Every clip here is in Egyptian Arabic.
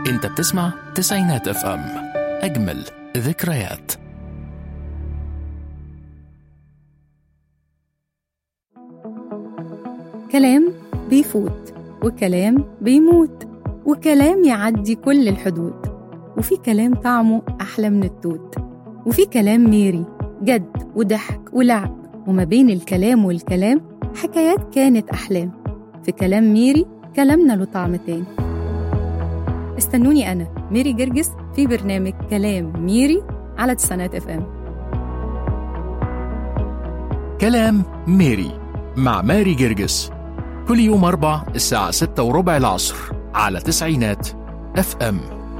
انت بتسمع تسعينات اف ام اجمل ذكريات كلام بيفوت وكلام بيموت وكلام يعدي كل الحدود وفي كلام طعمه أحلى من التوت وفي كلام ميري جد وضحك ولعب وما بين الكلام والكلام حكايات كانت أحلام في كلام ميري كلامنا له طعم تاني استنوني أنا ميري جرجس في برنامج كلام ميري على تسعينات اف ام كلام ميري مع ماري جرجس كل يوم أربع الساعة ستة وربع العصر على تسعينات اف ام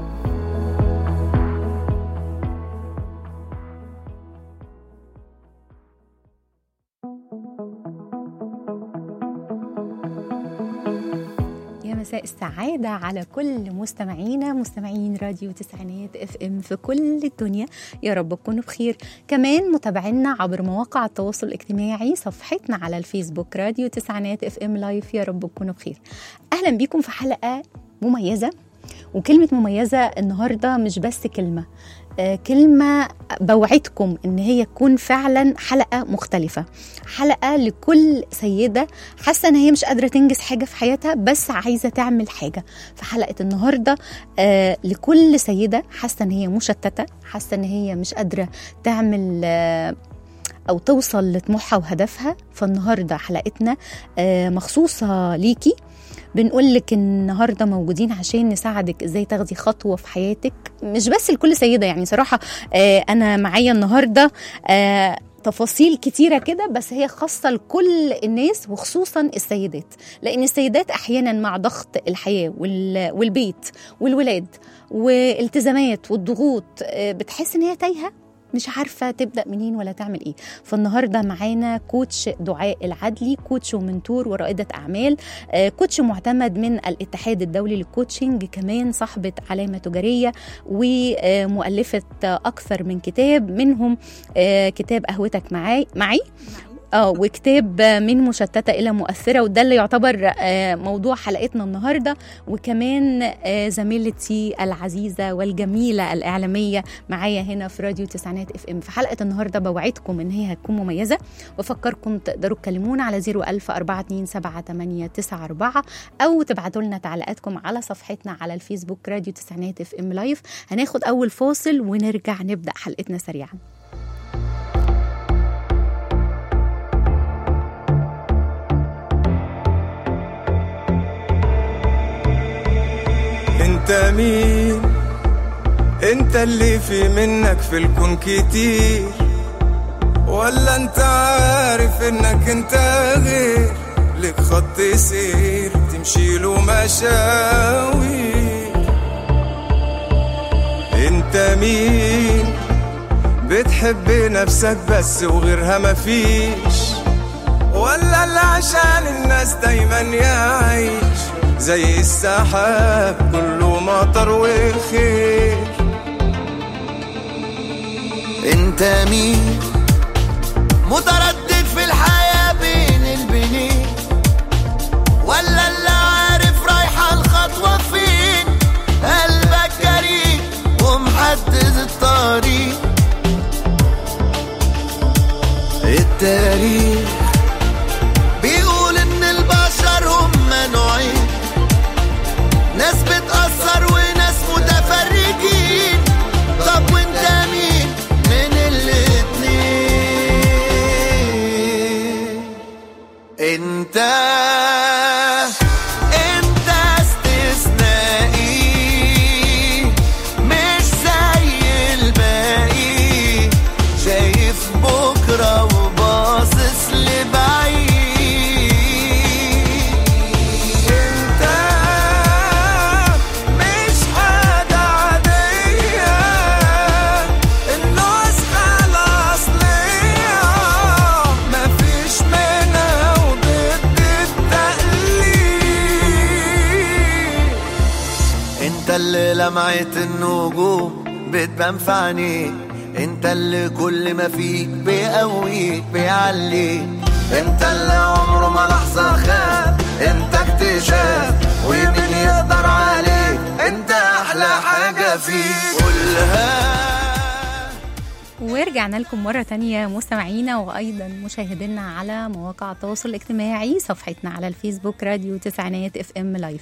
يا مساء السعادة على كل مستمعينا مستمعين راديو تسعينات اف ام في كل الدنيا يا رب تكونوا بخير كمان متابعينا عبر مواقع التواصل الاجتماعي صفحتنا على الفيسبوك راديو تسعينات اف ام لايف يا رب تكونوا بخير اهلا بيكم في حلقة مميزة وكلمة مميزة النهاردة مش بس كلمة آه، كلمة بوعدكم إن هي تكون فعلا حلقة مختلفة حلقة لكل سيدة حاسة إن هي مش قادرة تنجز حاجة في حياتها بس عايزة تعمل حاجة في حلقة النهاردة آه، لكل سيدة حاسة إن هي مشتتة حاسة إن هي مش قادرة تعمل آه، أو توصل لطموحها وهدفها فالنهاردة حلقتنا آه، مخصوصة ليكي بنقول لك النهارده موجودين عشان نساعدك ازاي تاخدي خطوه في حياتك مش بس لكل سيده يعني صراحه آه انا معايا النهارده آه تفاصيل كتيرة كده بس هي خاصة لكل الناس وخصوصا السيدات لأن السيدات أحيانا مع ضغط الحياة وال- والبيت والولاد والالتزامات والضغوط آه، بتحس إن هي تايهة مش عارفة تبدأ منين ولا تعمل إيه فالنهاردة معانا كوتش دعاء العدلي كوتش ومنتور ورائدة أعمال آه، كوتش معتمد من الاتحاد الدولي للكوتشنج كمان صاحبة علامة تجارية ومؤلفة أكثر من كتاب منهم آه، كتاب قهوتك معاي معي اه وكتاب من مشتته الى مؤثره وده اللي يعتبر آه، موضوع حلقتنا النهارده وكمان آه، زميلتي العزيزه والجميله الاعلاميه معايا هنا في راديو تسعينات اف ام في حلقه النهارده بوعدكم ان هي هتكون مميزه وافكركم تقدروا تكلمونا على 010427894 او تبعتوا لنا تعليقاتكم على صفحتنا على الفيسبوك راديو تسعينات اف ام لايف هناخد اول فاصل ونرجع نبدا حلقتنا سريعا انت مين انت اللي في منك في الكون كتير ولا انت عارف انك انت غير لك خط سير تمشي له مشاوير انت مين بتحب نفسك بس وغيرها مفيش ولا اللي عشان الناس دايما يعيش زي السحاب كله مطر وخير انت مين متردد في الحياة بين البنين ولا اللي عارف رايحة الخطوة فين قلبك جريء ومحدد الطريق التاريخ بيقول ان البشر هم نوعين ناس بتأثر وناس متفرجين طب وانت مين من الاتنين انت انت استثنائي مش زي الباقي شايف بكرة وباصص لبعيد انت مش حاجة عادية النسخة الأصلية مفيش منها وضد التقليد انت اللي لمعت النجوم بتبان في عينيك انت اللي كل ما فيك بيقويك بيعليك انت اللي عمره ما لحظة خاب انت اكتشاف ومين يقدر عليك انت احلى ما فيك قولها ورجعنا لكم مرة تانية مستمعينا وأيضا مشاهدينا على مواقع التواصل الاجتماعي صفحتنا على الفيسبوك راديو تسعينات اف ام لايف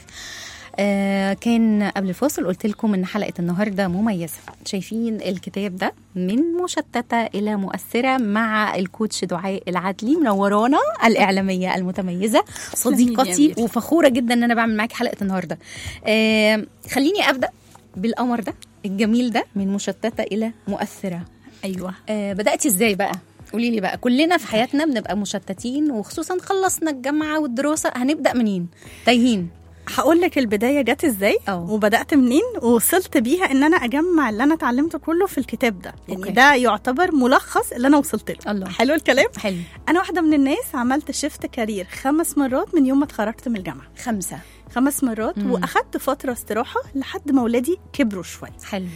آه كان قبل الفاصل قلت لكم ان حلقه النهارده مميزه شايفين الكتاب ده من مشتته الى مؤثره مع الكوتش دعاء العدلي منورانا الاعلاميه المتميزه صديقتي أمير. وفخوره جدا ان انا بعمل معاكي حلقه النهارده آه خليني ابدا بالقمر ده الجميل ده من مشتته الى مؤثره ايوه آه بدأتي ازاي بقى؟ قولي لي بقى كلنا في حياتنا بنبقى مشتتين وخصوصا خلصنا الجامعة والدراسة هنبدأ منين؟ تايهين هقول لك البدايه جت ازاي أه. وبدات منين ووصلت بيها ان انا اجمع اللي انا اتعلمته كله في الكتاب ده يعني أوكي. ده يعتبر ملخص اللي انا وصلت له الله. حلو الكلام حلو انا واحده من الناس عملت شيفت كارير خمس مرات من يوم ما اتخرجت من الجامعه خمسة خمس مرات مم. واخدت فتره استراحه لحد ما ولادي كبروا شويه حلو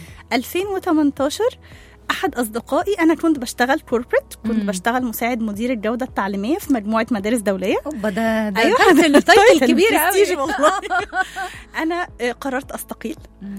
2018 احد اصدقائي انا كنت بشتغل كوربريت كنت مم. بشتغل مساعد مدير الجوده التعليميه في مجموعه مدارس دوليه اوبا ده ده أيوة، تايتل ده تايتل تايتل كبير برستيج قوي والله. انا آه، قررت استقيل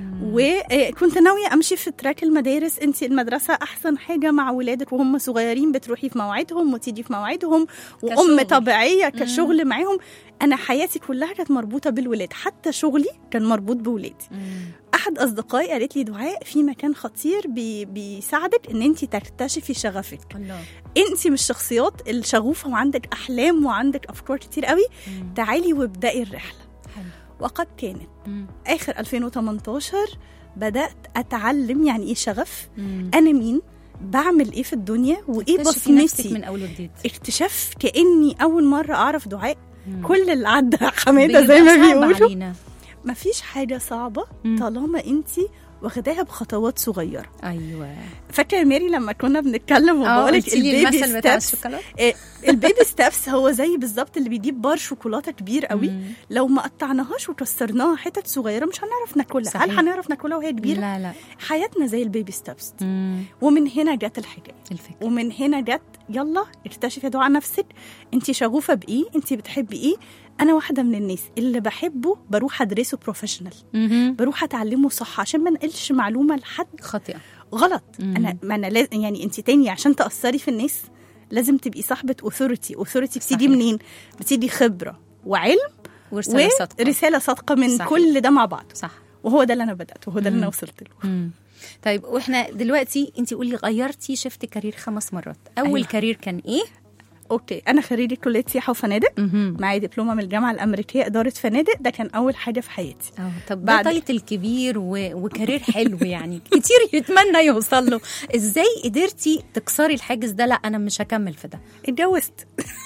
وكنت ناويه امشي في تراك المدارس انت المدرسه احسن حاجه مع ولادك وهم صغيرين بتروحي في مواعيدهم وتيجي في مواعيدهم وام كشغل. طبيعيه كشغل معاهم انا حياتي كلها كانت مربوطه بالولاد حتى شغلي كان مربوط بولادي احد اصدقائي قالت لي دعاء في مكان خطير بي بيساعدك ان انت تكتشفي شغفك الله انت من الشخصيات الشغوفه وعندك احلام وعندك افكار كتير قوي تعالي وابدأي الرحله حلو وقد كانت مم. اخر 2018 بدات اتعلم يعني ايه شغف مم. انا مين بعمل ايه في الدنيا وايه اكتشفي نفسك بصمتي من اول وجديد اكتشاف كاني اول مره اعرف دعاء مم. كل اللي عدى حماده بيبقى زي ما صعب بيقولوا علينا. مفيش حاجه صعبه مم. طالما انت واخداها بخطوات صغيره ايوه فاكره يا ميري لما كنا بنتكلم اه وبقولك قلتي لي البيبي المثل بتاع ستيبس الشوكولاته البيبي ستيبس هو زي بالظبط اللي بيجيب بار شوكولاته كبير قوي مم. لو ما قطعناهاش وكسرناها حتت صغيره مش هنعرف ناكلها صحيح. هل هنعرف ناكلها وهي كبيره لا لا حياتنا زي البيبي ستيبس مم. ومن هنا جت الحكايه الفكرة ومن هنا جت يلا اكتشفي دعاء نفسك انت شغوفه بايه انت بتحبي ايه انا واحده من الناس اللي بحبه بروح ادرسه بروفيشنال مهم. بروح اتعلمه صح عشان ما نقلش معلومه لحد خاطئة غلط مم. انا ما انا لازم يعني انت تاني عشان تاثري في الناس لازم تبقي صاحبه اوثورتي اوثورتي بتيجي صحيح. منين بتيجي خبره وعلم ورسالة صادقة ورساله صادقه من صحيح. كل ده مع بعض صح وهو ده اللي انا بدات وهو ده اللي انا مم. وصلت له مم. طيب واحنا دلوقتي انت قولي غيرتي شفت كارير خمس مرات اول أيوة. أيوة. كارير كان ايه اوكي انا خريجه كليه سياحه وفنادق مهم. معايا دبلومه من الجامعه الامريكيه اداره فنادق ده كان اول حاجه في حياتي اه طب بعد- ده تايتل كبير و... وكارير حلو يعني كتير يتمنى يوصل له ازاي قدرتي تكسري الحاجز ده لا انا مش هكمل في ده اتجوزت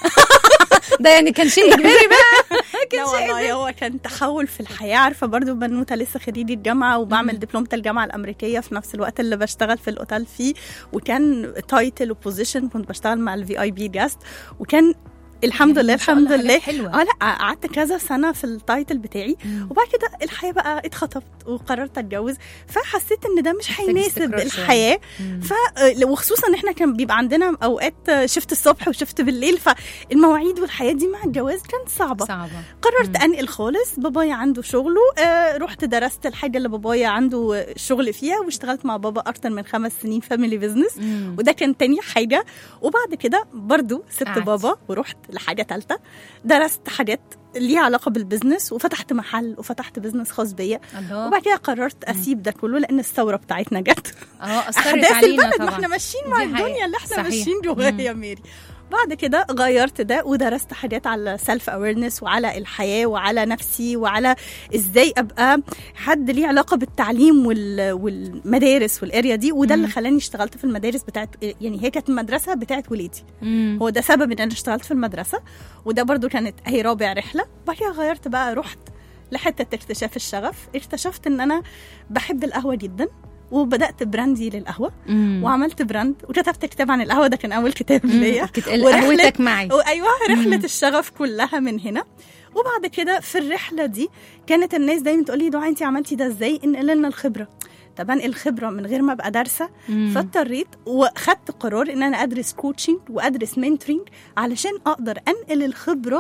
ده يعني كان شيء اجباري بقى لا والله هو كان تحول في الحياه عارفه برضو بنوته لسه خريجه جامعه وبعمل دبلومه الجامعه الامريكيه في نفس الوقت اللي بشتغل في الاوتيل فيه وكان تايتل وبوزيشن كنت بشتغل مع الفي اي بي جاست وكان الحمد يعني لله ما شاء الحمد الله لله حاجات حلوة. اه لا قعدت كذا سنه في التايتل بتاعي مم. وبعد كده الحياه بقى اتخطبت وقررت اتجوز فحسيت ان ده مش محتاج هيناسب استقرار شوية. الحياه مم. ف وخصوصا ان احنا كان بيبقى عندنا اوقات شفت الصبح وشفت بالليل فالمواعيد والحياه دي مع الجواز كانت صعبه صعبة قررت مم. انقل خالص بابايا عنده شغله آه رحت درست الحاجه اللي بابايا عنده شغل فيها واشتغلت مع بابا اكتر من خمس سنين فاميلي بزنس مم. وده كان تاني حاجه وبعد كده برضو سبت قعدت. بابا ورحت لحاجه تالته درست حاجات ليها علاقه بالبزنس وفتحت محل وفتحت بزنس خاص بيا الله وبعد كده قررت اسيب ده كله لان الثوره بتاعتنا جت اه اثرت احداث علينا البلد ما طبعا احنا ماشيين مع دي حقيقة. الدنيا اللي احنا صحيح. ماشيين جواها مم. يا ميري بعد كده غيرت ده ودرست حاجات على سيلف اويرنس وعلى الحياه وعلى نفسي وعلى ازاي ابقى حد ليه علاقه بالتعليم وال... والمدارس والاريا دي وده اللي مم. خلاني اشتغلت في المدارس بتاعت يعني هي كانت المدرسه بتاعت ولادي مم. هو ده سبب ان انا اشتغلت في المدرسه وده برضو كانت هي رابع رحله بعد كده غيرت بقى رحت لحته اكتشاف الشغف اكتشفت ان انا بحب القهوه جدا وبدات براندي للقهوه مم. وعملت براند وكتبت كتاب عن القهوه ده كان اول كتاب ليا كت- ورحلة- قهوتك معي وايوه رحله مم. الشغف كلها من هنا وبعد كده في الرحله دي كانت الناس دايما تقول لي دعاء انت عملتي ده ازاي انقل لنا الخبره طب انقل الخبره من غير ما ابقى دارسه مم. فاضطريت وخدت قرار ان انا ادرس كوتشنج وادرس منتورنج علشان اقدر انقل الخبره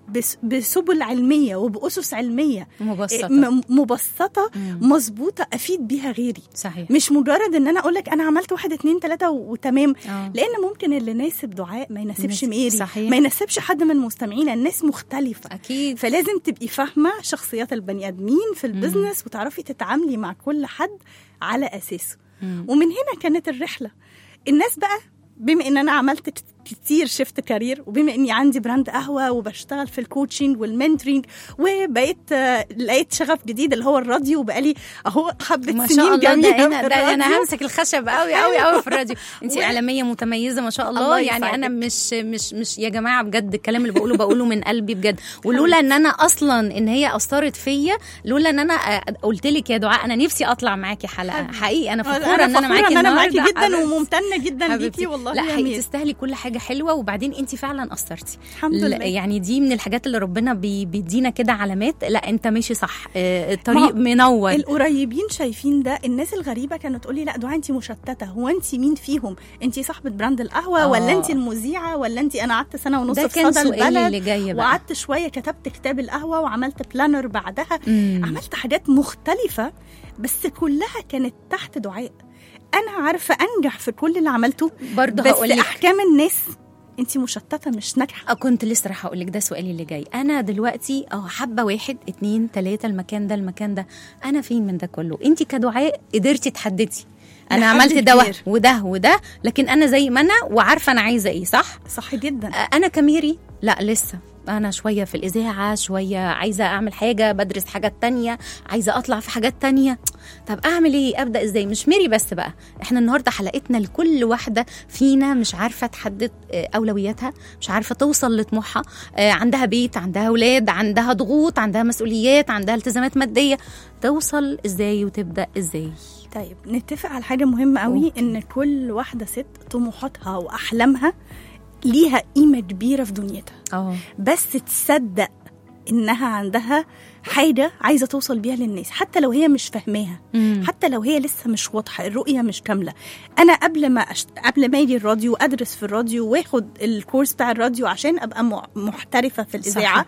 بس- بسبل علميه وباسس علميه مبسطه م- مبسطه مم. مظبوطه افيد بيها غيري صحيح مش مجرد ان انا اقول لك انا عملت واحد اتنين تلاته و- وتمام آه. لان ممكن اللي ناسب دعاء ما يناسبش يناسب- ميري صحيح. ما يناسبش حد من مستمعينا الناس مختلفه اكيد فلازم تبقي فاهمه شخصيات البني ادمين في البيزنس وتعرفي تتعاملي مع كل حد على اساسه مم. ومن هنا كانت الرحله الناس بقى بما ان انا عملت كت- كتير شفت كارير وبما اني عندي براند قهوه وبشتغل في الكوتشنج والمنتورنج وبقيت آه، لقيت شغف جديد اللي هو الراديو وبقالي اهو حبه ما سنين شاء الله جميله ده انا في ده انا الراديو. همسك الخشب قوي قوي قوي في الراديو انت و- اعلاميه متميزه ما شاء الله, الله يعني انا يسعدك. مش مش مش يا جماعه بجد الكلام اللي بقوله بقوله من قلبي بجد ولولا ان انا اصلا ان هي اثرت فيا لولا ان انا آه، قلت لك يا دعاء انا نفسي اطلع معاكي حلقه حقيقي انا فخوره ان انا معاكي ان انا معاكي النهاردة. جدا حبيبتي. وممتنه جدا حبيبتي. ليكي والله لا يا حقيقي ميس. تستاهلي كل حاجه حلوه وبعدين انت فعلا اثرتي الحمد ل- لله. يعني دي من الحاجات اللي ربنا بي بيدينا كده علامات لا انت ماشي صح آه، ما الطريق هو منور القريبين شايفين ده الناس الغريبه كانت تقولي لا دعاء انت مشتته هو انت مين فيهم انت صاحبه براند القهوه آه. ولا انت المذيعه ولا انت انا قعدت سنه ونص ده في كان صدى سؤالي البلد اللي جاي بقى وقعدت شويه كتبت كتاب القهوه وعملت بلانر بعدها مم. عملت حاجات مختلفه بس كلها كانت تحت دعاء انا عارفه انجح في كل اللي عملته برضه بس هقول لك احكام الناس انت مشتته مش ناجحه آه، كنت لسه راح اقول لك ده سؤالي اللي جاي انا دلوقتي اه حابه واحد اتنين تلاته المكان ده المكان ده انا فين من ده كله انت كدعاء قدرتي تحددي انا لحد عملت ده كبير. وده وده لكن انا زي ما انا وعارفه انا عايزه ايه صح صح جدا آه، انا كميري لا لسه انا شويه في الاذاعه شويه عايزه اعمل حاجه بدرس حاجات تانية عايزه اطلع في حاجات تانية طب اعمل ايه ابدا ازاي مش ميري بس بقى احنا النهارده حلقتنا لكل واحده فينا مش عارفه تحدد آه، اولوياتها مش عارفه توصل لطموحها آه، عندها بيت عندها اولاد عندها ضغوط عندها مسؤوليات عندها التزامات ماديه توصل ازاي وتبدا ازاي طيب نتفق على حاجه مهمه قوي أوكي. ان كل واحده ست طموحاتها واحلامها ليها قيمه كبيره في دنيتها اه بس تصدق انها عندها حاجه عايزه توصل بيها للناس حتى لو هي مش فاهماها حتى لو هي لسه مش واضحه الرؤيه مش كامله انا قبل ما أشت... قبل ما اجي الراديو ادرس في الراديو واخد الكورس بتاع الراديو عشان ابقى م... محترفه في الاذاعه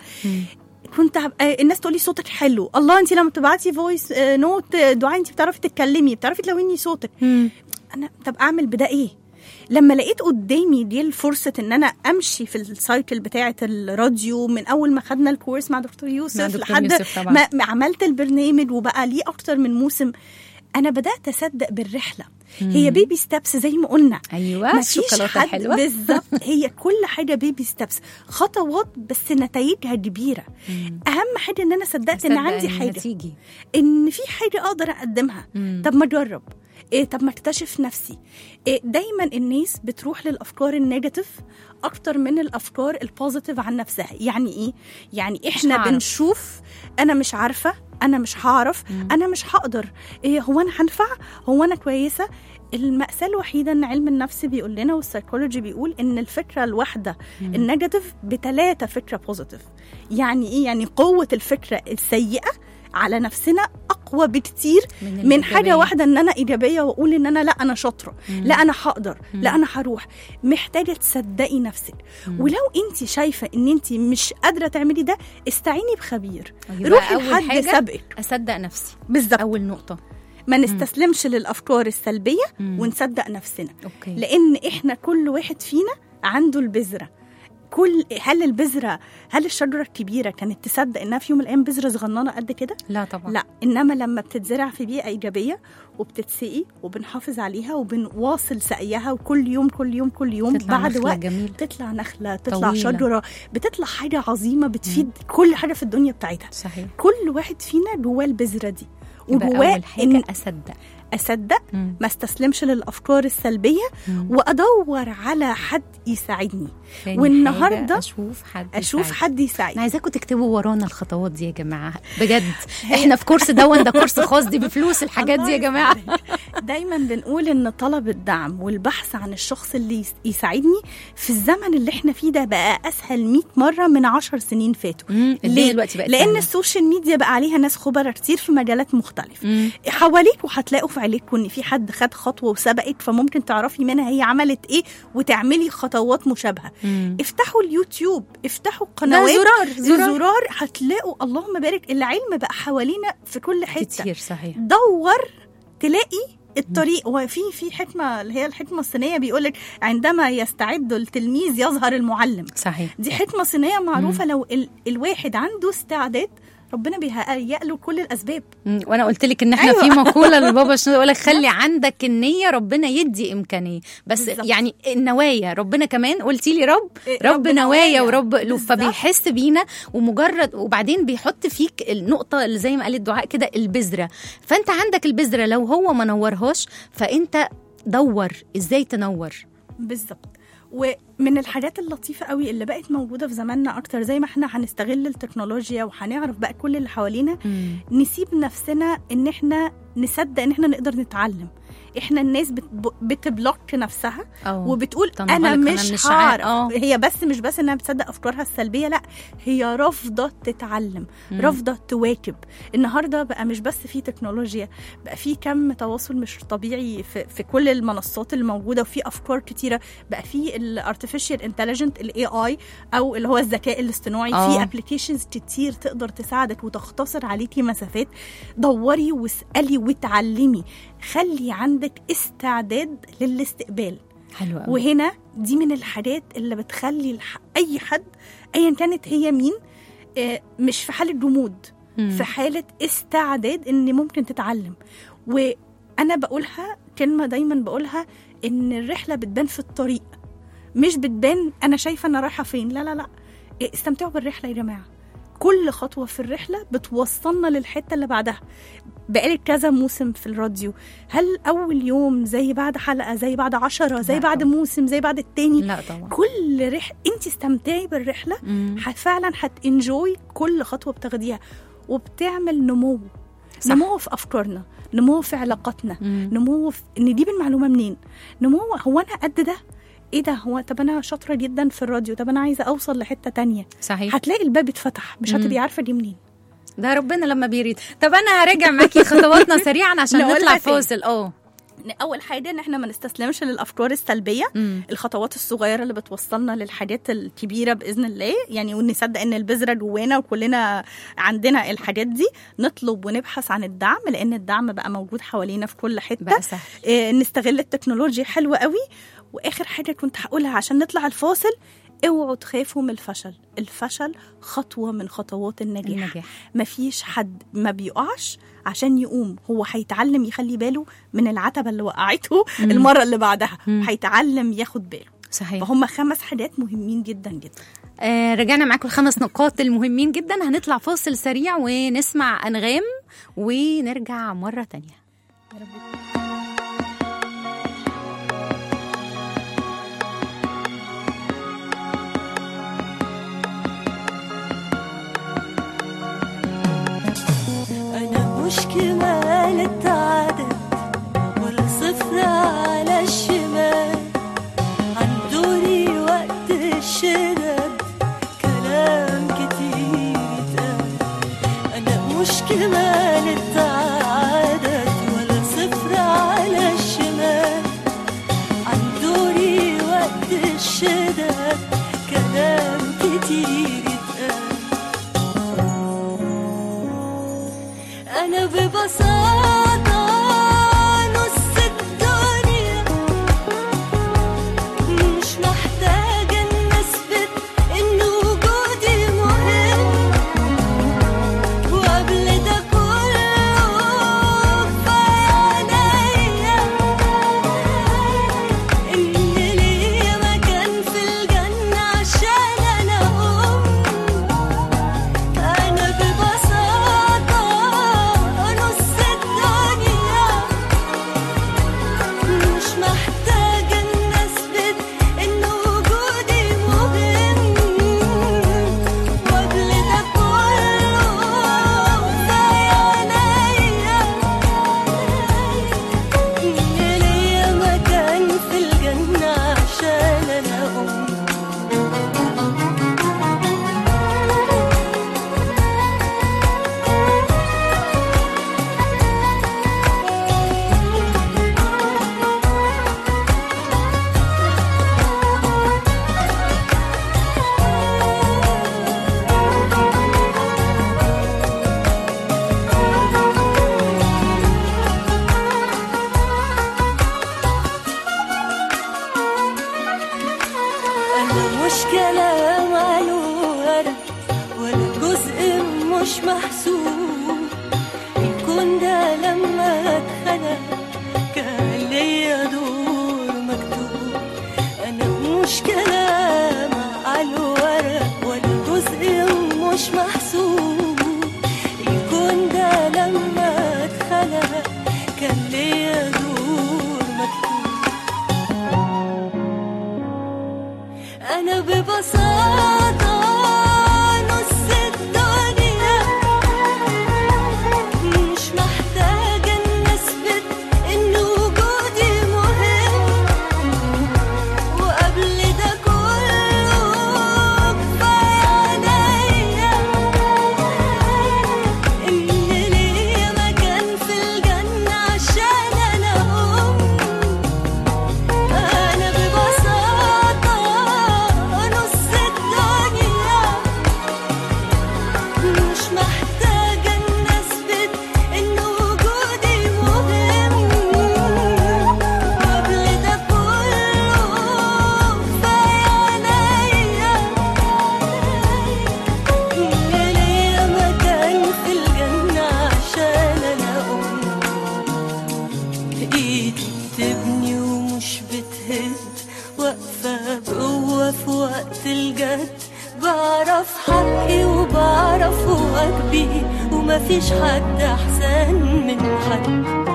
كنت هبقى الناس تقولي صوتك حلو الله انت لما تبعتي فويس نوت دعاء انت بتعرفي تتكلمي بتعرفي تلوني صوتك انا طب اعمل بده ايه لما لقيت قدامي دي الفرصة ان انا امشي في السايكل بتاعة الراديو من اول ما خدنا الكورس مع دكتور يوسف مع دكتور لحد يوسف طبعا. ما ما عملت البرنامج وبقى ليه اكتر من موسم انا بدات اصدق بالرحله هي بيبي ستابس زي ما قلنا ايوه مفيش الشوكولاته حد الحلوه بالظبط هي كل حاجه بيبي ستابس خطوات بس نتائجها كبيره اهم حاجه ان انا صدقت ان صدق عندي إنها حاجه تيجي ان في حاجه اقدر اقدمها مم. طب ما اجرب إيه طب ما اكتشف نفسي إيه دايما الناس بتروح للافكار النيجاتيف اكتر من الافكار البوزيتيف عن نفسها يعني ايه يعني احنا هعرف. بنشوف انا مش عارفه انا مش هعرف انا مش هقدر إيه هو انا هنفع هو انا كويسه المأساة الوحيدة ان علم النفس بيقول لنا والسيكولوجي بيقول ان الفكرة الواحدة النيجاتيف بتلاتة فكرة بوزيتيف يعني ايه يعني قوة الفكرة السيئة على نفسنا اقوى بكتير من من الإيجابية. حاجه واحده ان انا ايجابيه واقول ان انا لا انا شاطره لا انا هقدر لا انا هروح محتاجه تصدقي نفسك ولو انت شايفه ان انت مش قادره تعملي ده استعيني بخبير يبقى روحي أول لحد حاجة سابقك اصدق نفسي بالظبط اول نقطه ما نستسلمش للافكار السلبيه مم. ونصدق نفسنا اوكي لان احنا كل واحد فينا عنده البذره كل هل البذره هل الشجره الكبيره كانت تصدق انها في يوم من الايام بذره صغننه قد كده لا طبعا لا انما لما بتتزرع في بيئه ايجابيه وبتتسقي وبنحافظ عليها وبنواصل سقيها وكل يوم كل يوم كل يوم تطلع بعد نخلة وقت جميلة. تطلع نخله تطلع طويلة. شجره بتطلع حاجه عظيمه بتفيد كل حاجه في الدنيا بتاعتها صحيح كل واحد فينا جواه البذره دي يبقى وجواه اول حاجه ان اصدق اصدق مم. ما استسلمش للافكار السلبيه مم. وادور على حد يساعدني تاني والنهاردة حاجة اشوف حد اشوف يساعدني. حد انا يساعدني عايزاكم تكتبوا ورانا الخطوات دي يا جماعه بجد احنا في كورس دون ده كورس خاص دي بفلوس الحاجات دي يا جماعه دايما بنقول ان طلب الدعم والبحث عن الشخص اللي يس- يساعدني في الزمن اللي احنا فيه ده بقى اسهل 100 مره من 10 سنين فاتوا مم، الدنيا دلوقتي بقت لان سهلة. السوشيال ميديا بقى عليها ناس خبراء كتير في مجالات مختلفه مم. حواليك وهتلاقوا في عيلتكم ان في حد خد خطوه وسبقك فممكن تعرفي منها هي عملت ايه وتعملي خطوات مشابهه مم. افتحوا اليوتيوب افتحوا ده قنوات زرار زرار زرار هتلاقوا اللهم بارك العلم بقى حوالينا في كل حته كتير صحيح دور تلاقي الطريق وفي في حكمه اللي هي الحكمه الصينيه بيقول لك عندما يستعد التلميذ يظهر المعلم صحيح دي حكمه صينيه معروفه لو ال الواحد عنده استعداد ربنا بيهيأ له كل الاسباب مم. وانا قلت لك ان احنا أيوة. في مقوله لبابا شنو يقول لك خلي عندك النيه ربنا يدي امكانيه بس بالظبط. يعني النوايا ربنا كمان قلتي لي رب إيه، رب, رب نوايا نوايا. ورب قلوب بالظبط. فبيحس بينا ومجرد وبعدين بيحط فيك النقطه اللي زي ما قال الدعاء كده البذره فانت عندك البذره لو هو ما نورهاش فانت دور ازاي تنور بالظبط ومن الحاجات اللطيفة قوي اللي بقت موجودة في زماننا أكتر زي ما احنا هنستغل التكنولوجيا وهنعرف بقى كل اللي حوالينا نسيب نفسنا ان احنا نصدق ان احنا نقدر نتعلم احنا الناس بت- بتبلوك نفسها أو وبتقول تنغلق، انا أنا مش مش عارف. هعرف آه. هي بس مش بس انها بتصدق افكارها السلبيه لا هي رافضه تتعلم رافضه تواكب النهارده بقى مش بس في تكنولوجيا بقى في كم تواصل مش طبيعي في, في كل المنصات اللي موجوده وفي افكار كتيره بقى في الارتفيشال انتليجنت الاي اي او اللي هو الذكاء الاصطناعي آه. في ابلكيشنز كتير تقدر تساعدك وتختصر عليكي مسافات دوري واسالي وتعلمي خلي عندك استعداد للاستقبال حلو قوي وهنا دي من الحاجات اللي بتخلي الح... اي حد ايا كانت هي مين آه، مش في حاله جمود مم. في حاله استعداد ان ممكن تتعلم وانا بقولها كلمه دايما بقولها ان الرحله بتبان في الطريق مش بتبان انا شايفه انا رايحه فين لا لا لا إيه، استمتعوا بالرحله يا جماعه كل خطوه في الرحله بتوصلنا للحته اللي بعدها بقالك كذا موسم في الراديو هل اول يوم زي بعد حلقه زي بعد عشرة زي لا بعد طبعا. موسم زي بعد التاني لا طبعا كل رح انت استمتعي بالرحله مم. ح- فعلا هتنجوي كل خطوه بتاخديها وبتعمل نمو صح. نمو في افكارنا نمو في علاقاتنا مم. نمو في نجيب المعلومه منين نمو هو انا قد ده ايه ده هو طب انا شاطره جدا في الراديو طب انا عايزه اوصل لحته تانية صحيح هتلاقي الباب اتفتح مش مم. هتبقي عارفه دي منين ده ربنا لما بيريد طب انا هراجع معاكي خطواتنا سريعا عشان نقولها نطلع تاني. فاصل اه إن اول حاجه ان احنا ما نستسلمش للافكار السلبيه مم. الخطوات الصغيره اللي بتوصلنا للحاجات الكبيره باذن الله يعني ونصدق ان البذره جوانا وكلنا عندنا الحاجات دي نطلب ونبحث عن الدعم لان الدعم بقى موجود حوالينا في كل حته بقى سهل إيه نستغل التكنولوجيا حلوه قوي واخر حاجه كنت هقولها عشان نطلع الفاصل اوعوا تخافوا من الفشل الفشل خطوه من خطوات النجاح, النجاح. مفيش حد ما بيقعش عشان يقوم هو هيتعلم يخلي باله من العتبه اللي وقعته مم. المره اللي بعدها مم. هيتعلم ياخد باله صحيح فهم خمس حاجات مهمين جدا جدا آه رجعنا معاكم الخمس نقاط المهمين جدا هنطلع فاصل سريع ونسمع انغام ونرجع مره تانية أنا مش كمال التعدد ولا صفر على الشمال عندوني وقت الشدد كلام كتير اتقال أنا مش كمال التعدد ولا صفر على الشمال عندوني وقت الشدد كلام كتير اتقال أنا ببساطة نص الدنيا مش محتاجة إن أثبت إن وجودي مهم وقبل ده كله في عينيا إن ليا مكان في الجنة عشان أنا أم أنا ببساطة نص الدنيا مش محسوب الكون ده لما اتخلق كان ليا دور مكتوب انا مش كلام على الورق ولا جزء مش محسوب الكون ده لما اتخلق كان ليا دور مكتوب أنا ببساطة نص الدنيا مش محتاجة إن أثبت إن وجودي مهم وقبل ده كله كفاية عليا إن ليا مكان في الجنة عشان أنا أم أنا ببساطة نص الدنيا مش محتاجة إن أثبت إن وجودي مهم قبل ده كله كفاية عليا إن ليا مكان في الجنة عشان أنا أم ايدي بتبني ومش بتهد واقفة بقوة في وقت الجد بعرف حقي وبعرف واجبي ومفيش حد احسن من حد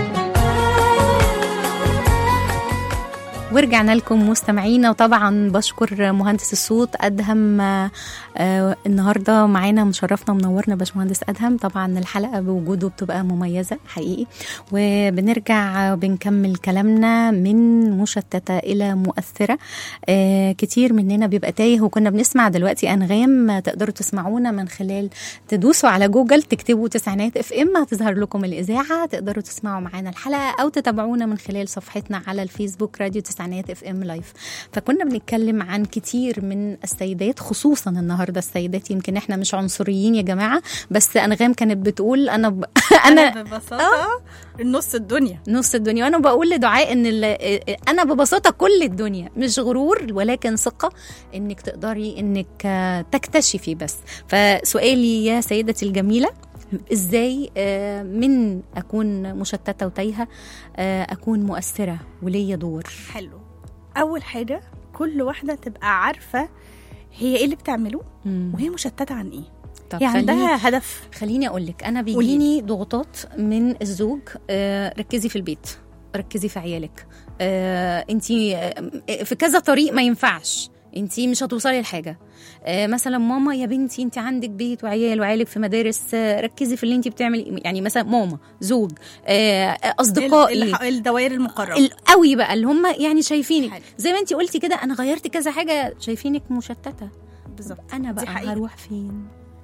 ورجعنا لكم مستمعينا وطبعا بشكر مهندس الصوت ادهم آه، آه، النهارده معانا مشرفنا ومنورنا باشمهندس ادهم طبعا الحلقه بوجوده بتبقى مميزه حقيقي وبنرجع بنكمل كلامنا من مشتته الى مؤثره آه، كتير مننا بيبقى تايه وكنا بنسمع دلوقتي انغام تقدروا تسمعونا من خلال تدوسوا على جوجل تكتبوا تسعينات اف ام هتظهر لكم الاذاعه تقدروا تسمعوا معانا الحلقه او تتابعونا من خلال صفحتنا على الفيسبوك راديو تسعينات اف ام لايف فكنا بنتكلم عن كتير من السيدات خصوصا النهارده السيدات يمكن احنا مش عنصريين يا جماعه بس انغام كانت بتقول انا ب... انا ببساطة نص الدنيا نص الدنيا وانا بقول لدعاء ان ال- انا ببساطه كل الدنيا مش غرور ولكن ثقه انك تقدري انك آه، تكتشفي بس فسؤالي يا سيدتي الجميله ازاي آه، من اكون مشتته وتايهه آه، اكون مؤثره وليا دور حلو أول حاجة كل واحدة تبقى عارفة هي إيه اللي بتعمله مم. وهي مشتتة عن إيه طب هي خليني عندها هدف خليني اقول لك انا بيجيني ضغوطات من الزوج آه، ركزي في البيت ركزي في عيالك آه، انتي آه، في كذا طريق ما ينفعش انتي مش هتوصلي لحاجه آه، مثلا ماما يا بنتي انت عندك بيت وعيال وعيالك في مدارس آه، ركزي في اللي انت بتعملي يعني مثلا ماما زوج آه، اصدقائي ال- الح- الدوائر المقربة القوي بقى اللي هم يعني شايفينك حلو. زي ما انت قلتي كده انا غيرت كذا حاجه شايفينك مشتته بالظبط انا دي بقى حقيقة. هروح فين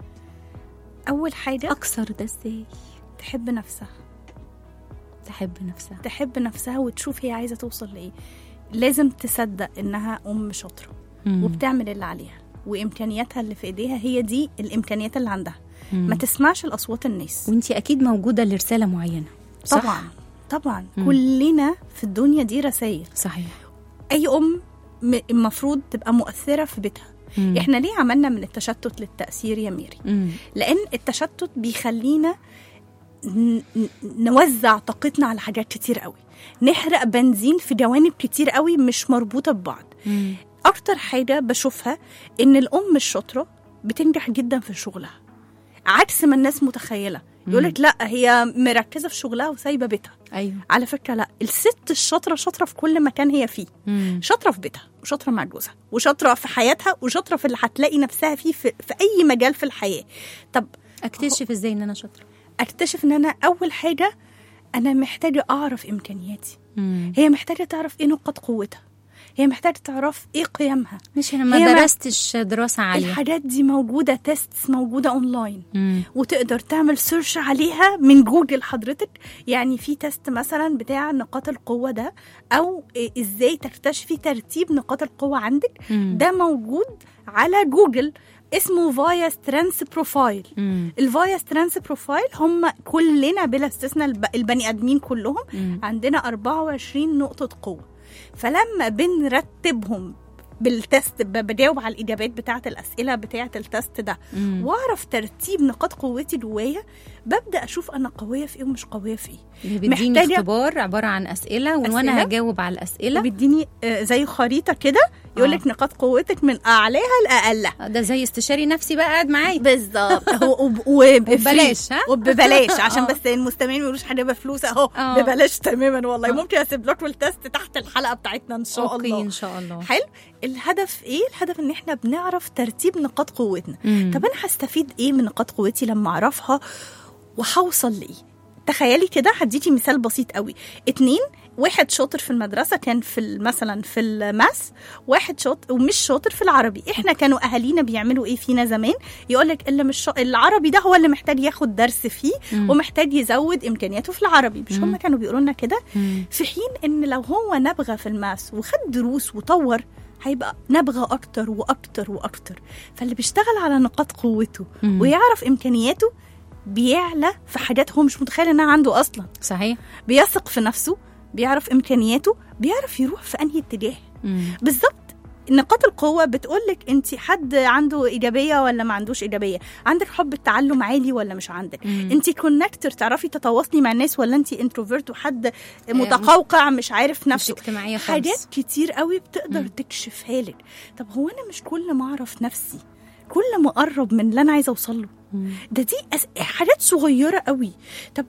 أول حاجة اكسر ده ازاي تحب نفسها تحب نفسها تحب نفسها وتشوف هي عايزة توصل لإيه لازم تصدق إنها أم شاطرة مم. وبتعمل اللي عليها وإمكانياتها اللي في إيديها هي دي الإمكانيات اللي عندها مم. ما تسمعش الأصوات الناس وانتي اكيد موجوده لرساله معينه صح؟ طبعا طبعا مم. كلنا في الدنيا دي رسائل صحيح اي ام م- المفروض تبقى مؤثره في بيتها مم. احنا ليه عملنا من التشتت للتاثير يا ميري مم. لان التشتت بيخلينا ن- ن- نوزع طاقتنا على حاجات كتير قوي نحرق بنزين في جوانب كتير قوي مش مربوطه ببعض مم. اكتر حاجه بشوفها ان الام الشاطره بتنجح جدا في شغلها عكس ما الناس متخيله يقولك لا هي مركزه في شغلها وسايبه بيتها ايوه على فكره لا الست الشاطره شاطره في كل مكان هي فيه مم. شاطره في بيتها وشاطره مع جوزها وشاطره في حياتها وشاطره في اللي هتلاقي نفسها فيه في, في اي مجال في الحياه طب اكتشف ازاي ان انا شاطره اكتشف ان انا اول حاجه انا محتاجه اعرف امكانياتي مم. هي محتاجه تعرف ايه نقاط قوتها هي محتاجه تعرف ايه قيمها مش انا هي ما ما- درستش دراسه عاليه الحاجات دي موجوده تيست موجوده اونلاين مم. وتقدر تعمل سيرش عليها من جوجل حضرتك يعني في تيست مثلا بتاع نقاط القوة ده أو إيه ازاي تكتشفي ترتيب نقاط القوة عندك مم. ده موجود على جوجل اسمه فايا سترينث بروفايل مم. الفايا سترينث بروفايل هم كلنا بلا استثناء الب- البني ادمين كلهم مم. عندنا 24 نقطة قوة فلما بنرتبهم بالتست ب- بجاوب على الاجابات بتاعه الاسئله بتاعه التست ده مم. واعرف ترتيب نقاط قوتي جوايا ببدا اشوف انا قويه في ايه ومش قويه في ايه اللي بيديني محتاجة- اختبار عباره عن اسئله وانا أسئلة. هجاوب على الاسئله وبيديني آه، زي خريطه كده يقول لك نقاط قوتك من اعلاها لاقلها ده زي استشاري نفسي بقى قاعد معايا بالظبط هو وب- وبفري. وببلاش، ها؟ وببلاش عشان آه. بس المستمعين ما يقولوش حاجه بفلوس اهو آه. ببلاش تماما والله آه. ممكن اسيب لكم التست تحت الحلقه بتاعتنا ان شاء اوكي الله ان شاء الله حلو الهدف ايه الهدف ان احنا بنعرف ترتيب نقاط قوتنا مم. طب انا هستفيد ايه من نقاط قوتي لما اعرفها وهوصل لايه تخيلي كده هديكي مثال بسيط قوي اتنين واحد شاطر في المدرسة كان في ال- مثلا في الماس واحد شاطر ومش شاطر في العربي احنا كانوا اهالينا بيعملوا ايه فينا زمان يقولك اللي مش شا... العربي ده هو اللي محتاج ياخد درس فيه مم. ومحتاج يزود امكانياته في العربي مش هم مم. كانوا بيقولوا لنا كده مم. في حين ان لو هو نبغى في الماس وخد دروس وطور هيبقى نبغى اكتر واكتر واكتر فاللي بيشتغل على نقاط قوته مم. ويعرف امكانياته بيعلى في حاجات هو مش متخيل انها عنده اصلا صحيح بيثق في نفسه بيعرف امكانياته بيعرف يروح في انهي اتجاه مم. بالظبط نقاط القوة بتقولك انت حد عنده ايجابية ولا ما عندوش ايجابية عندك حب التعلم عالي ولا مش عندك مم. انت كونكتور تعرفي تتواصلي مع الناس ولا انت انتروفيرت وحد متقوقع مش عارف مش نفسه اجتماعيه خالص حاجات كتير قوي بتقدر مم. تكشفها لك طب هو انا مش كل ما اعرف نفسي كل ما اقرب من اللي انا عايزه اوصل له مم. ده دي أس... حاجات صغيره قوي طب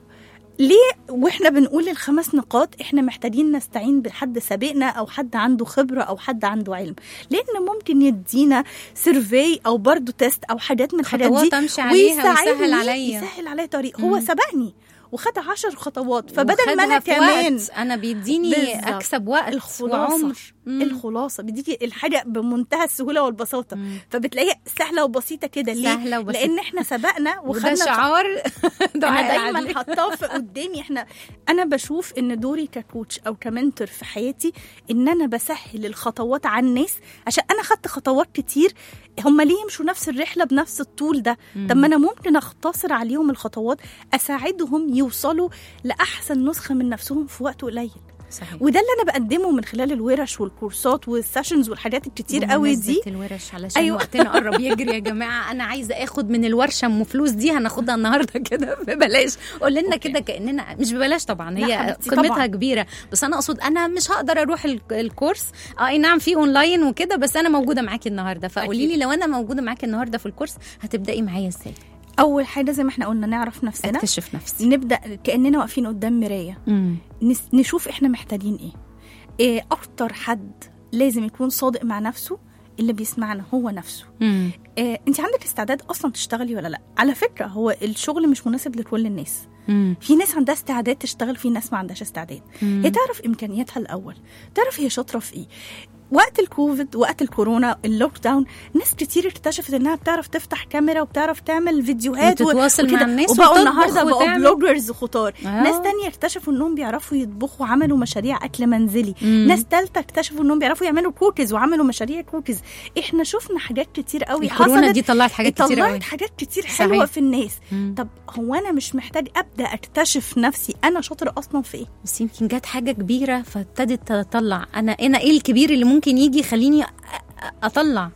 ليه واحنا بنقول الخمس نقاط احنا محتاجين نستعين بحد سابقنا او حد عنده خبره او حد عنده علم لان ممكن يدينا سيرفي او برضو تيست او حاجات من الحاجات دي خطوات امشي عليها ويسهل ويساعدني- عليا يسهل عليا طريق هو مم. سبقني وخد عشر خطوات فبدل ما وخدها انا في كمان وقت. انا بيديني بالظبط. اكسب وقت الخلاصة. وعمر مم. الخلاصه بيديكي الحاجه بمنتهى السهوله والبساطه مم. فبتلاقيها سهله وبسيطه كده ليه سهلة وبسيطة. لان احنا سبقنا وده وخدنا شعار انا دعاء دايما العدل. حاطاه في قدامي احنا انا بشوف ان دوري ككوتش او كمنتور في حياتي ان انا بسهل الخطوات على الناس عشان انا خدت خطوات كتير هم ليه يمشوا نفس الرحله بنفس الطول ده طب ما انا ممكن اختصر عليهم الخطوات اساعدهم يوصلوا لاحسن نسخه من نفسهم في وقت قليل صحيح وده اللي انا بقدمه من خلال الورش والكورسات والسيشنز والحاجات الكتير قوي بمناسبة دي الورش علشان أيوة. أيوة. وقتنا قرب يجري يا جماعه انا عايزه اخد من الورشه ام فلوس دي هناخدها النهارده كده ببلاش قول لنا كده كاننا مش ببلاش طبعا لا هي حبيبتي، قيمتها طبعاً. كبيره بس انا اقصد انا مش هقدر اروح ال- الكورس اه اي نعم في اونلاين وكده بس انا موجوده معاكي النهارده فقولي لي لو انا موجوده معاكي النهارده في الكورس هتبداي معايا ازاي اول حاجه زي ما احنا قلنا نعرف نفسنا اكتشف نفسي نبدا كاننا واقفين قدام مرايه مم. نس- نشوف احنا محتاجين ايه إيه اكتر حد لازم يكون صادق مع نفسه اللي بيسمعنا هو نفسه مم. إيه انت عندك استعداد اصلا تشتغلي ولا لا على فكره هو الشغل مش مناسب لكل الناس مم. في ناس عندها استعداد تشتغل في ناس ما عندهاش استعداد مم. هي تعرف امكانياتها الاول تعرف هي شاطره في ايه وقت الكوفيد وقت الكورونا اللوك داون ناس كتير اكتشفت انها بتعرف تفتح كاميرا وبتعرف تعمل فيديوهات و- وتتواصل مع وكده. الناس وبقوا وتطبخ النهارده بقوا وتعمل. بلوجرز خطار آه. ناس تانية اكتشفوا انهم بيعرفوا يطبخوا وعملوا مشاريع اكل منزلي مم. ناس تالتة اكتشفوا انهم بيعرفوا يعملوا كوكيز وعملوا مشاريع كوكيز احنا شفنا حاجات كتير قوي الكورونا حصلت دي طلعت حاجات كتير طلعت قوي حاجات كتير صحيح. حلوه في الناس مم. طب هو انا مش محتاج ابدا اكتشف نفسي انا شاطر اصلا في ايه بس يمكن جت حاجه كبيره فابتدت تطلع انا انا ايه الكبير اللي ممكن يجي يخليني أ- أ- اطلع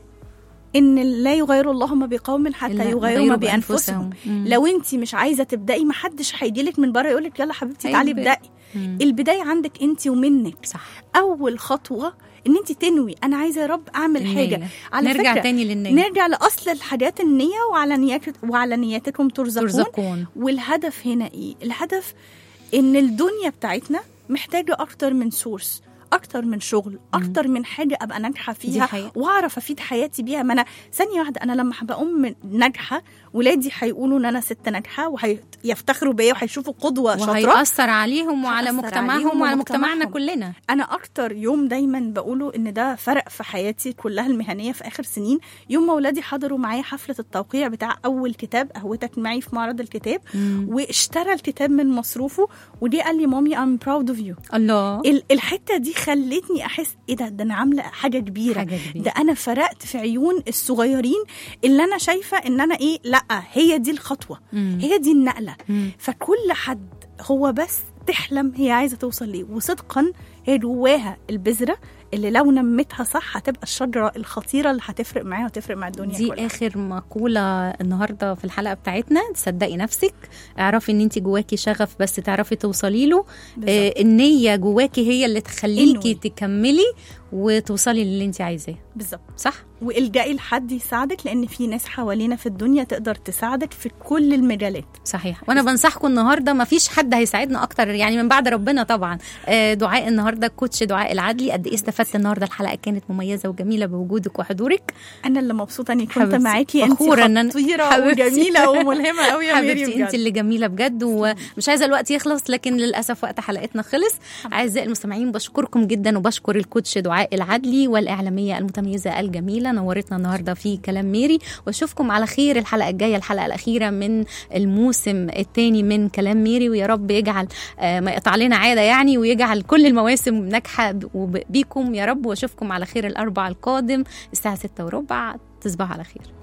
ان لا يغير الله ما بقوم حتى إلا يغيروا ما بانفسهم مم. لو انت مش عايزه تبداي ما حدش هيجيلك من بره يقولك يلا حبيبتي تعالي هيبدأ. ابدأي مم. البدايه عندك انت ومنك صح اول خطوه ان انت تنوي انا عايزه يا رب اعمل النية. حاجه على نرجع فكرة تاني للنية نرجع لاصل الحاجات النيه وعلى نيات وعلى نياتكم ترزقون, ترزقون والهدف هنا ايه الهدف ان الدنيا بتاعتنا محتاجه اكتر من سورس اكتر من شغل اكتر من حاجه ابقى ناجحه دي فيها حقيقة. واعرف افيد حياتي بيها ما انا ثانيه واحده انا لما هبقى ام ناجحه ولادي هيقولوا ان انا ست ناجحه وهيفتخروا بيا وهيشوفوا قدوه شاطره وهيأثر عليهم وعلى هيأثر مجتمعهم عليهم وعلى ومجتمعهم. مجتمعنا كلنا انا اكتر يوم دايما بقوله ان ده فرق في حياتي كلها المهنيه في اخر سنين يوم ما ولادي حضروا معايا حفله التوقيع بتاع اول كتاب قهوتك معي في معرض الكتاب واشترى الكتاب من مصروفه ودي قال لي مامي ام براود اوف يو الله الحته دي خلتني احس ايه ده ده انا عامله حاجه كبيره حاجة كبيرة. ده انا فرقت في عيون الصغيرين اللي انا شايفه ان انا ايه لا هي دي الخطوه مم. هي دي النقله مم. فكل حد هو بس تحلم هي عايزه توصل ليه وصدقا هي جواها البذره اللي لو نمتها صح هتبقى الشجره الخطيره اللي هتفرق معاها وتفرق مع الدنيا دي كلها اخر مقوله النهارده في الحلقه بتاعتنا تصدقي نفسك اعرفي ان انت جواكي شغف بس تعرفي توصلي له بالظبط. آه النيه جواكي هي اللي تخليكي انوي. تكملي وتوصلي للي انت عايزاه بالظبط صح والجئي لحد يساعدك لان في ناس حوالينا في الدنيا تقدر تساعدك في كل المجالات صحيح وانا بنصحكم النهارده ما فيش حد هيساعدنا اكتر يعني من بعد ربنا طبعا آه، دعاء النهارده كوتش دعاء العدلي قد ايه استفدت النهارده الحلقه كانت مميزه وجميله بوجودك وحضورك انا اللي مبسوطه اني كنت حبيبتي، معاكي انت فخورة إن أنا- خطيره حبيبتي. وجميله وملهمه قوي يا ميري حبيبتي انت بجد. اللي جميله بجد ومش عايزه الوقت يخلص لكن للاسف وقت حلقتنا خلص اعزائي المستمعين بشكركم جدا وبشكر الكوتش دعاء العدلي والاعلاميه المتميزه الجميله نورتنا النهارده في كلام ميري واشوفكم على خير الحلقه الجايه الحلقه الاخيره من الموسم الثاني من كلام ميري ويا رب يجعل آه، ما يقطع لنا عاده يعني ويجعل كل المواسم ناجحه ب- وب- بيكم يا رب واشوفكم على خير الاربع القادم الساعه 6 وربع تصبحوا على خير